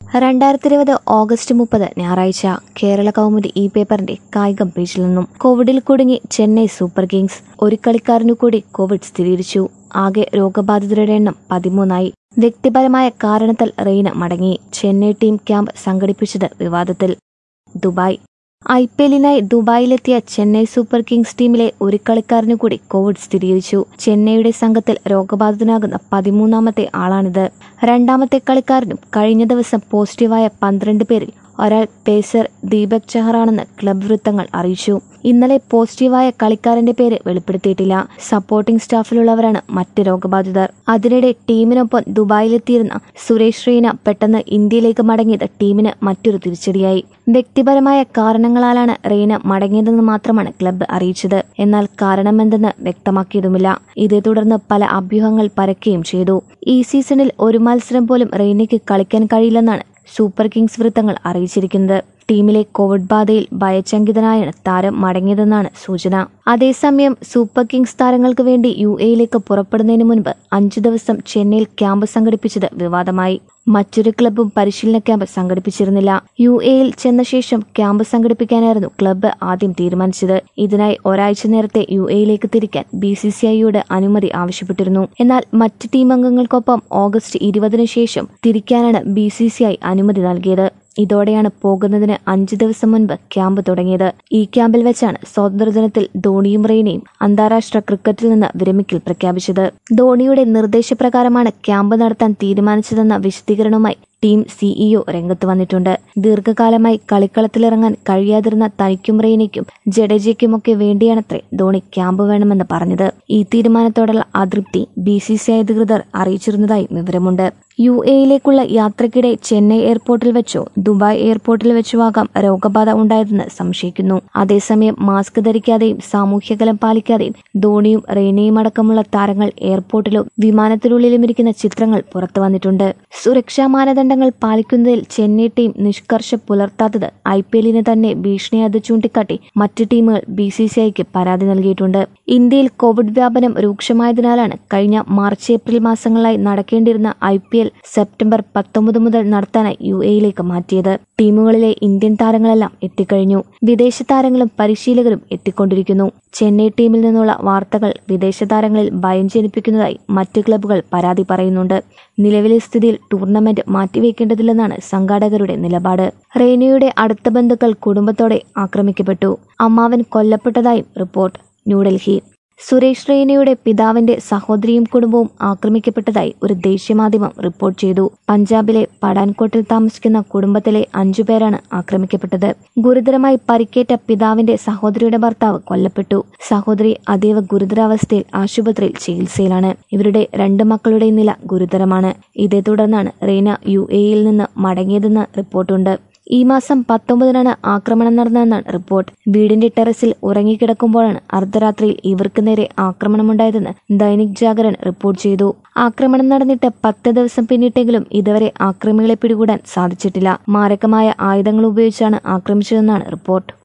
രണ്ടായിരത്തി ഇരുപത് ഓഗസ്റ്റ് മുപ്പത് ഞായറാഴ്ച കേരള കൗമുദി ഇ പേപ്പറിന്റെ കായികം പേജിൽ നിന്നും കോവിഡിൽ കുടുങ്ങി ചെന്നൈ സൂപ്പർ കിങ്സ് ഒരു കളിക്കാരനു കൂടി കോവിഡ് സ്ഥിരീകരിച്ചു ആകെ രോഗബാധിതരുടെ എണ്ണം പതിമൂന്നായി വ്യക്തിപരമായ കാരണത്താൽ റെയ്ന മടങ്ങി ചെന്നൈ ടീം ക്യാമ്പ് സംഘടിപ്പിച്ചത് വിവാദത്തിൽ ദുബായ് ഐ പി എല്ലിനായി ദുബായിലെത്തിയ ചെന്നൈ സൂപ്പർ കിങ്സ് ടീമിലെ ഒരു കളിക്കാരനു കൂടി കോവിഡ് സ്ഥിരീകരിച്ചു ചെന്നൈയുടെ സംഘത്തിൽ രോഗബാധിതനാകുന്ന പതിമൂന്നാമത്തെ ആളാണിത് രണ്ടാമത്തെ കളിക്കാരനും കഴിഞ്ഞ ദിവസം പോസിറ്റീവായ പന്ത്രണ്ട് പേരിൽ ഒരാൾ പേസർ ദീപക് ചഹറാണെന്ന് ക്ലബ് വൃത്തങ്ങൾ അറിയിച്ചു ഇന്നലെ പോസിറ്റീവായ കളിക്കാരന്റെ പേര് വെളിപ്പെടുത്തിയിട്ടില്ല സപ്പോർട്ടിംഗ് സ്റ്റാഫിലുള്ളവരാണ് മറ്റ് രോഗബാധിതർ അതിനിടെ ടീമിനൊപ്പം ദുബായിലെത്തിയിരുന്ന സുരേഷ് റീന പെട്ടെന്ന് ഇന്ത്യയിലേക്ക് മടങ്ങിയത് ടീമിന് മറ്റൊരു തിരിച്ചടിയായി വ്യക്തിപരമായ കാരണങ്ങളാലാണ് റീന മടങ്ങിയതെന്ന് മാത്രമാണ് ക്ലബ്ബ് അറിയിച്ചത് എന്നാൽ കാരണമെന്തെന്ന് വ്യക്തമാക്കിയതുമില്ല ഇതേ തുടർന്ന് പല അഭ്യൂഹങ്ങൾ പരക്കുകയും ചെയ്തു ഈ സീസണിൽ ഒരു മത്സരം പോലും റെയ്നയ്ക്ക് കളിക്കാൻ കഴിയില്ലെന്നാണ് സൂപ്പർ കിങ്സ് വൃത്തങ്ങൾ അറിയിച്ചിരിക്കുന്നത് ടീമിലെ കോവിഡ് ബാധയിൽ ഭയചങ്കിതനായാണ് താരം മടങ്ങിയതെന്നാണ് സൂചന അതേസമയം സൂപ്പർ കിങ്സ് താരങ്ങൾക്ക് വേണ്ടി യു എയിലേക്ക് പുറപ്പെടുന്നതിന് മുൻപ് അഞ്ചു ദിവസം ചെന്നൈയിൽ ക്യാമ്പ് സംഘടിപ്പിച്ചത് വിവാദമായി മറ്റൊരു ക്ലബ്ബും പരിശീലന ക്യാമ്പ് സംഘടിപ്പിച്ചിരുന്നില്ല യു എയിൽ ചെന്ന ശേഷം ക്യാമ്പ് സംഘടിപ്പിക്കാനായിരുന്നു ക്ലബ്ബ് ആദ്യം തീരുമാനിച്ചത് ഇതിനായി ഒരാഴ്ച നേരത്തെ യു എയിലേക്ക് തിരിക്കാൻ ബി സി സി ഐയുടെ അനുമതി ആവശ്യപ്പെട്ടിരുന്നു എന്നാൽ മറ്റ് ടീം അംഗങ്ങൾക്കൊപ്പം ഓഗസ്റ്റ് ഇരുപതിനു ശേഷം തിരിക്കാനാണ് ബി സി സി ഐ അനുമതി നൽകിയത് ഇതോടെയാണ് പോകുന്നതിന് അഞ്ചു ദിവസം മുൻപ് ക്യാമ്പ് തുടങ്ങിയത് ഈ ക്യാമ്പിൽ വെച്ചാണ് സ്വാതന്ത്ര്യദിനത്തിൽ ധോണിയും റെയ്നയും അന്താരാഷ്ട്ര ക്രിക്കറ്റിൽ നിന്ന് വിരമിക്കൽ പ്രഖ്യാപിച്ചത് ധോണിയുടെ നിർദ്ദേശപ്രകാരമാണ് ക്യാമ്പ് നടത്താൻ തീരുമാനിച്ചതെന്ന വിശദീകരണവുമായി ടീം സിഇഒ രംഗത്ത് വന്നിട്ടുണ്ട് ദീർഘകാലമായി കളിക്കളത്തിലിറങ്ങാൻ കഴിയാതിരുന്ന തനിക്കും റെയ്നയ്ക്കും ജഡേജയ്ക്കുമൊക്കെ വേണ്ടിയാണത്രേ ധോണി ക്യാമ്പ് വേണമെന്ന് പറഞ്ഞത് ഈ തീരുമാനത്തോടുള്ള അതൃപ്തി ബി സി സി അധികൃതർ അറിയിച്ചിരുന്നതായി വിവരമുണ്ട് യു എയിലേക്കുള്ള യാത്രക്കിടെ ചെന്നൈ എയർപോർട്ടിൽ വെച്ചോ ദുബായ് എയർപോർട്ടിൽ വെച്ചോ ആകാം രോഗബാധ ഉണ്ടായതെന്ന് സംശയിക്കുന്നു അതേസമയം മാസ്ക് ധരിക്കാതെയും സാമൂഹ്യകലം പാലിക്കാതെയും ധോണിയും റെയ്നയും അടക്കമുള്ള താരങ്ങൾ എയർപോർട്ടിലും വിമാനത്തിനുള്ളിലും ഇരിക്കുന്ന ചിത്രങ്ങൾ പുറത്തു വന്നിട്ടുണ്ട് സുരക്ഷാ മാനദണ്ഡങ്ങൾ പാലിക്കുന്നതിൽ ചെന്നൈ ടീം നിഷ്കർഷ പുലർത്താത്തത് ഐ പി എല്ലിന് തന്നെ ഭീഷണിയാത് ചൂണ്ടിക്കാട്ടി മറ്റ് ടീമുകൾ ബി സി സി ഐക്ക് പരാതി നൽകിയിട്ടുണ്ട് ഇന്ത്യയിൽ കോവിഡ് വ്യാപനം രൂക്ഷമായതിനാലാണ് കഴിഞ്ഞ മാർച്ച് ഏപ്രിൽ മാസങ്ങളായി നടക്കേണ്ടിരുന്ന ഐ പി എൽ സെപ്റ്റംബർ പത്തൊമ്പത് മുതൽ നടത്താനായി യു എയിലേക്ക് മാറ്റിയത് ടീമുകളിലെ ഇന്ത്യൻ താരങ്ങളെല്ലാം എത്തിക്കഴിഞ്ഞു വിദേശ താരങ്ങളും പരിശീലകരും എത്തിക്കൊണ്ടിരിക്കുന്നു ചെന്നൈ ടീമിൽ നിന്നുള്ള വാർത്തകൾ വിദേശ താരങ്ങളിൽ ഭയം ജനിപ്പിക്കുന്നതായി മറ്റ് ക്ലബ്ബുകൾ പരാതി പറയുന്നുണ്ട് നിലവിലെ സ്ഥിതിയിൽ ടൂർണമെന്റ് മാറ്റിവെക്കേണ്ടതില്ലെന്നാണ് സംഘാടകരുടെ നിലപാട് റെയ്നയുടെ അടുത്ത ബന്ധുക്കൾ കുടുംബത്തോടെ ആക്രമിക്കപ്പെട്ടു അമ്മാവൻ കൊല്ലപ്പെട്ടതായും റിപ്പോർട്ട് ന്യൂഡൽഹി സുരേഷ് റെയ്നയുടെ പിതാവിന്റെ സഹോദരിയും കുടുംബവും ആക്രമിക്കപ്പെട്ടതായി ഒരു ദേശീയമാധ്യമം റിപ്പോർട്ട് ചെയ്തു പഞ്ചാബിലെ പഠാൻകോട്ടിൽ താമസിക്കുന്ന കുടുംബത്തിലെ അഞ്ചുപേരാണ് ആക്രമിക്കപ്പെട്ടത് ഗുരുതരമായി പരിക്കേറ്റ പിതാവിന്റെ സഹോദരിയുടെ ഭർത്താവ് കൊല്ലപ്പെട്ടു സഹോദരി അതീവ ഗുരുതരാവസ്ഥയിൽ ആശുപത്രിയിൽ ചികിത്സയിലാണ് ഇവരുടെ രണ്ട് മക്കളുടെ നില ഗുരുതരമാണ് ഇതേ തുടർന്നാണ് റെയ്ന യു എയിൽ നിന്ന് മടങ്ങിയതെന്ന് റിപ്പോർട്ടുണ്ട് ഈ മാസം പത്തൊമ്പതിനാണ് ആക്രമണം നടന്നതെന്നാണ് റിപ്പോർട്ട് വീടിന്റെ ടെറസിൽ ഉറങ്ങിക്കിടക്കുമ്പോഴാണ് അർദ്ധരാത്രിയിൽ ഇവർക്ക് നേരെ ആക്രമണമുണ്ടായതെന്ന് ദൈനിക് ജാഗരൺ റിപ്പോർട്ട് ചെയ്തു ആക്രമണം നടന്നിട്ട് പത്ത് ദിവസം പിന്നിട്ടെങ്കിലും ഇതുവരെ ആക്രമികളെ പിടികൂടാൻ സാധിച്ചിട്ടില്ല മാരകമായ ആയുധങ്ങൾ ഉപയോഗിച്ചാണ് ആക്രമിച്ചതെന്നാണ് റിപ്പോർട്ട്